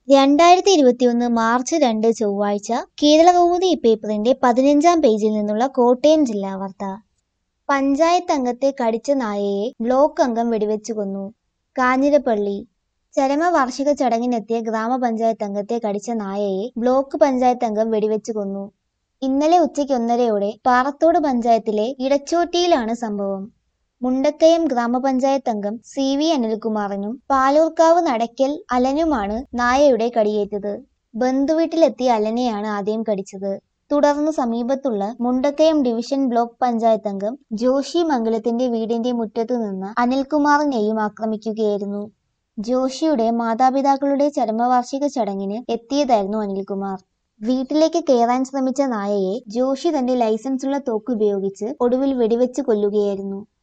രണ്ടായിരത്തി ഇരുപത്തിയൊന്ന് മാർച്ച് രണ്ട് ചൊവ്വാഴ്ച കേരളകൗമുദി പേപ്പറിന്റെ പതിനഞ്ചാം പേജിൽ നിന്നുള്ള കോട്ടയം ജില്ലാ വാർത്ത പഞ്ചായത്ത് അംഗത്തെ കടിച്ച നായയെ ബ്ലോക്ക് അംഗം വെടിവെച്ചു കൊന്നു കാഞ്ഞിരപ്പള്ളി ചരമവാർഷിക ചടങ്ങിനെത്തിയ ഗ്രാമപഞ്ചായത്ത് അംഗത്തെ കടിച്ച നായയെ ബ്ലോക്ക് പഞ്ചായത്ത് അംഗം വെടിവെച്ചു കൊന്നു ഇന്നലെ ഉച്ചയ്ക്ക് ഒന്നരയോടെ പാറത്തോട് പഞ്ചായത്തിലെ ഇടച്ചോട്ടിയിലാണ് സംഭവം മുണ്ടക്കയം ഗ്രാമപഞ്ചായത്ത് അംഗം സി വി അനിൽകുമാറിനും പാലൂർക്കാവ് നടക്കൽ അലനുമാണ് നായയുടെ കടിയേറ്റത് ബന്ധുവീട്ടിലെത്തിയ അലനെയാണ് ആദ്യം കടിച്ചത് തുടർന്ന് സമീപത്തുള്ള മുണ്ടക്കയം ഡിവിഷൻ ബ്ലോക്ക് പഞ്ചായത്ത് അംഗം ജോഷി മംഗലത്തിന്റെ വീടിന്റെ മുറ്റത്തു നിന്ന് അനിൽകുമാറിനെയും ആക്രമിക്കുകയായിരുന്നു ജോഷിയുടെ മാതാപിതാക്കളുടെ ചരമവാർഷിക ചടങ്ങിന് എത്തിയതായിരുന്നു അനിൽകുമാർ വീട്ടിലേക്ക് കയറാൻ ശ്രമിച്ച നായയെ ജോഷി തന്റെ ലൈസൻസുള്ള തോക്ക് ഉപയോഗിച്ച് ഒടുവിൽ വെടിവെച്ച് കൊല്ലുകയായിരുന്നു